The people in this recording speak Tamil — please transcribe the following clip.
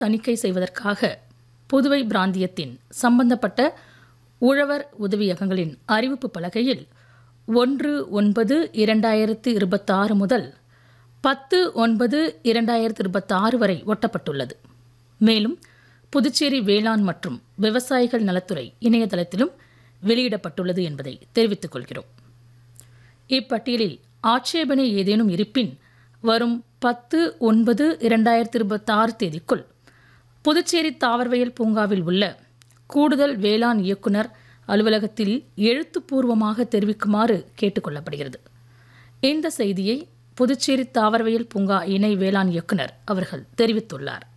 தணிக்கை செய்வதற்காக புதுவை பிராந்தியத்தின் சம்பந்தப்பட்ட உழவர் உதவியகங்களின் அறிவிப்பு பலகையில் ஒன்று ஒன்பது இரண்டாயிரத்து இருபத்தாறு முதல் பத்து ஒன்பது இரண்டாயிரத்து இருபத்தாறு வரை ஒட்டப்பட்டுள்ளது மேலும் புதுச்சேரி வேளாண் மற்றும் விவசாயிகள் நலத்துறை இணையதளத்திலும் வெளியிடப்பட்டுள்ளது என்பதை தெரிவித்துக் கொள்கிறோம் இப்பட்டியலில் ஆட்சேபனை ஏதேனும் இருப்பின் வரும் பத்து ஒன்பது இரண்டாயிரத்தி இருபத்தாறு தேதிக்குள் புதுச்சேரி தாவரவியல் பூங்காவில் உள்ள கூடுதல் வேளாண் இயக்குனர் அலுவலகத்தில் எழுத்துப்பூர்வமாக தெரிவிக்குமாறு கேட்டுக்கொள்ளப்படுகிறது இந்த செய்தியை புதுச்சேரி தாவரவியல் பூங்கா இணை வேளாண் இயக்குனர் அவர்கள் தெரிவித்துள்ளார்